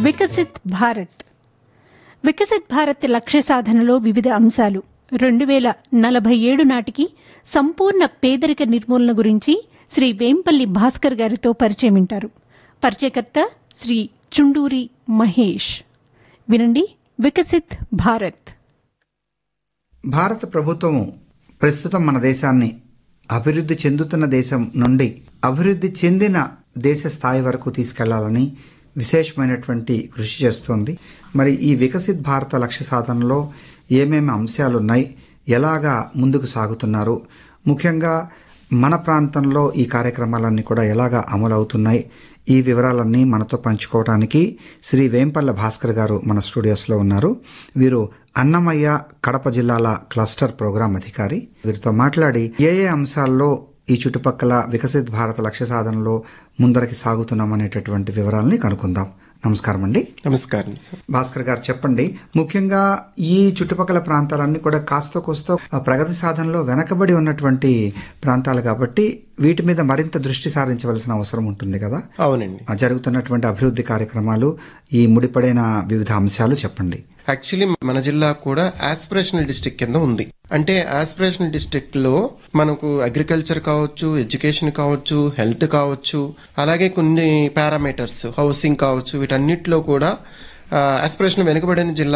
వికసిత్ భారత్ వికసిత్ భారత్ లక్ష్య సాధనలో వివిధ అంశాలు రెండు వేల నలభై ఏడు నాటికి సంపూర్ణ పేదరిక నిర్మూలన గురించి శ్రీ వేంపల్లి భాస్కర్ గారితో పరిచయం వింటారు పరిచయకర్త శ్రీ చుండూరి మహేష్ వినండి వికసిత్ భారత్ భారత ప్రభుత్వం ప్రస్తుతం మన దేశాన్ని అభివృద్ధి చెందుతున్న దేశం నుండి అభివృద్ధి చెందిన దేశ స్థాయి వరకు తీసుకెళ్లాలని విశేషమైనటువంటి కృషి చేస్తోంది మరి ఈ వికసిత్ భారత లక్ష్య సాధనలో ఏమేమి అంశాలున్నాయి ఎలాగా ముందుకు సాగుతున్నారు ముఖ్యంగా మన ప్రాంతంలో ఈ కార్యక్రమాలన్నీ కూడా ఎలాగా అమలవుతున్నాయి ఈ వివరాలన్నీ మనతో పంచుకోవడానికి శ్రీ వేంపల్ల భాస్కర్ గారు మన స్టూడియోస్లో ఉన్నారు వీరు అన్నమయ్య కడప జిల్లాల క్లస్టర్ ప్రోగ్రాం అధికారి వీరితో మాట్లాడి ఏ ఏ అంశాల్లో ఈ చుట్టుపక్కల వికసిత్ భారత లక్ష్య సాధనలో ముందరకి సాగుతున్నాం అనేటటువంటి వివరాలని కనుక్కుందాం నమస్కారం అండి నమస్కారం సార్ భాస్కర్ గారు చెప్పండి ముఖ్యంగా ఈ చుట్టుపక్కల ప్రాంతాలన్నీ కూడా కాస్త కోస్తో ప్రగతి సాధనలో వెనకబడి ఉన్నటువంటి ప్రాంతాలు కాబట్టి వీటి మీద మరింత దృష్టి సారించవలసిన అవసరం ఉంటుంది కదా అవునండి ఆ జరుగుతున్నటువంటి అభివృద్ధి కార్యక్రమాలు ఈ ముడిపడిన వివిధ అంశాలు చెప్పండి యాక్చువల్లీ మన జిల్లా కూడా ఆస్పిరేషనల్ డిస్ట్రిక్ట్ కింద ఉంది అంటే ఆస్పిరేషనల్ డిస్ట్రిక్ట్ లో మనకు అగ్రికల్చర్ కావచ్చు ఎడ్యుకేషన్ కావచ్చు హెల్త్ కావచ్చు అలాగే కొన్ని పారామీటర్స్ హౌసింగ్ కావచ్చు వీటన్నిటిలో కూడా ఆస్పిరేషన్ వెనుకబడిన జిల్లా